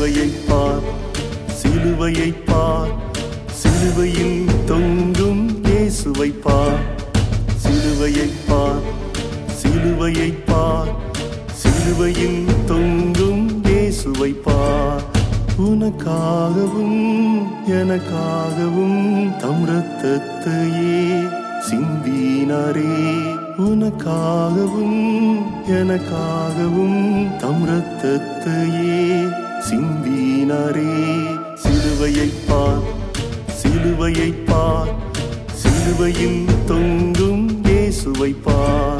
சிலுவையை பார் சிலுவையை பார் சிலுவையில் தொங்கும் இயேசுவை பார் சிலுவையை பார் சிலுவையை பார் சிலுவையில் தொங்கும் இயேசுவை பார் உனக்காகவும் எனக்காகவும் தம் ரத்தத்தையே சிந்தினாரே உனக்காகவும் எனக்காகவும் தம் ரத்தத்தையே சிந்தினாரே சிலுவையை பார் சிலுவையை பார் சிலுவையில் தொங்கும் இயேசுவை பார்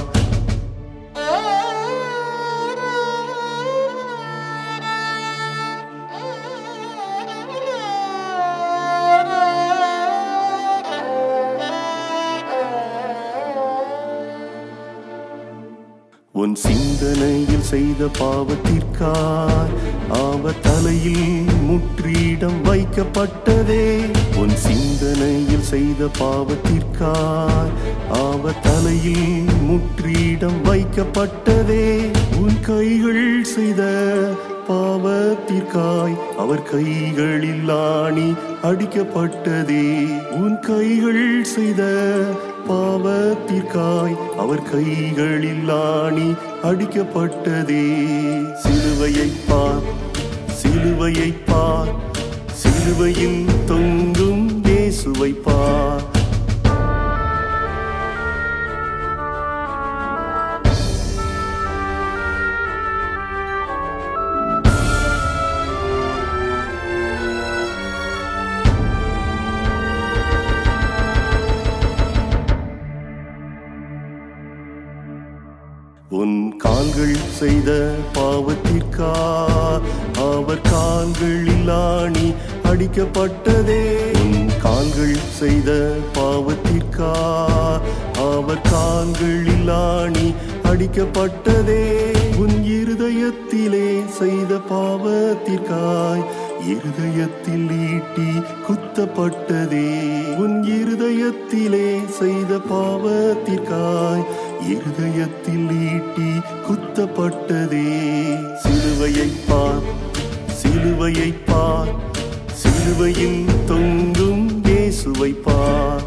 உன் சிந்தனையில் செய்த பாவத்திற்காய் அவர் தலையில் முற்றிடம் வைக்கப்பட்டதே உன் சிந்தனையில் செய்த பாவத்திற்காய் அவர் தலையில் முற்றிடம் வைக்கப்பட்டதே உன் கைகள் செய்த பாவத்திற்காய் அவர் கைகளில் ஆணி அடிக்கப்பட்டதே உன் கைகள் செய்த பாவத்திற்காய் அவர் கைகளில் ஆணி அடிக்கப்பட்டதே சிலுவையை பார் சிலுவையை பார் சிலுவையில் தொங்கும் இயேசுவை பார் உன் கால்கள் செய்த பாவத்திற்கா அவர் கால்களில் ஆணி அடிக்கப்பட்டதே உன் கால்கள் செய்த பாவத்திற்கா அவர் கால்களில் ஆணி அடிக்கப்பட்டதே உன் இருதயத்திலே செய்த பாவத்திற்காய் இருதயத்தில் ஈட்டி குத்தப்பட்டதே உன் இருதயத்திலே செய்த பாவத்திற்காய் இருதயத்தில் ஈட்டி குத்தப்பட்டதே சிலுவையை பார் சிலுவையை பார் சிலுவையில் தொங்கும் இயேசுவை பார்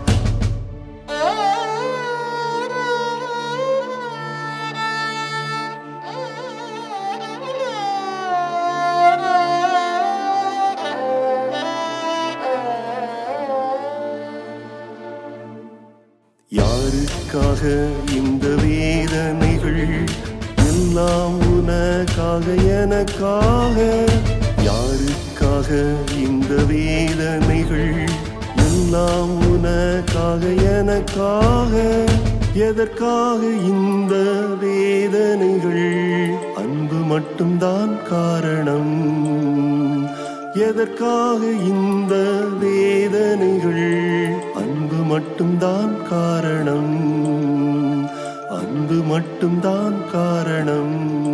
யாருக்காக இந்த வேதனைகள் எல்லாம் உனக்காக எனக்காக யாருக்காக இந்த வேதனைகள் எல்லாம் உனக்காக எனக்காக எதற்காக இந்த வேதனைகள் அன்பு மட்டும்தான் காரணம் எதற்காக இந்த வேதனைகள் அன்பு மட்டும்தான் காரணம் அன்பு மட்டும்தான் காரணம்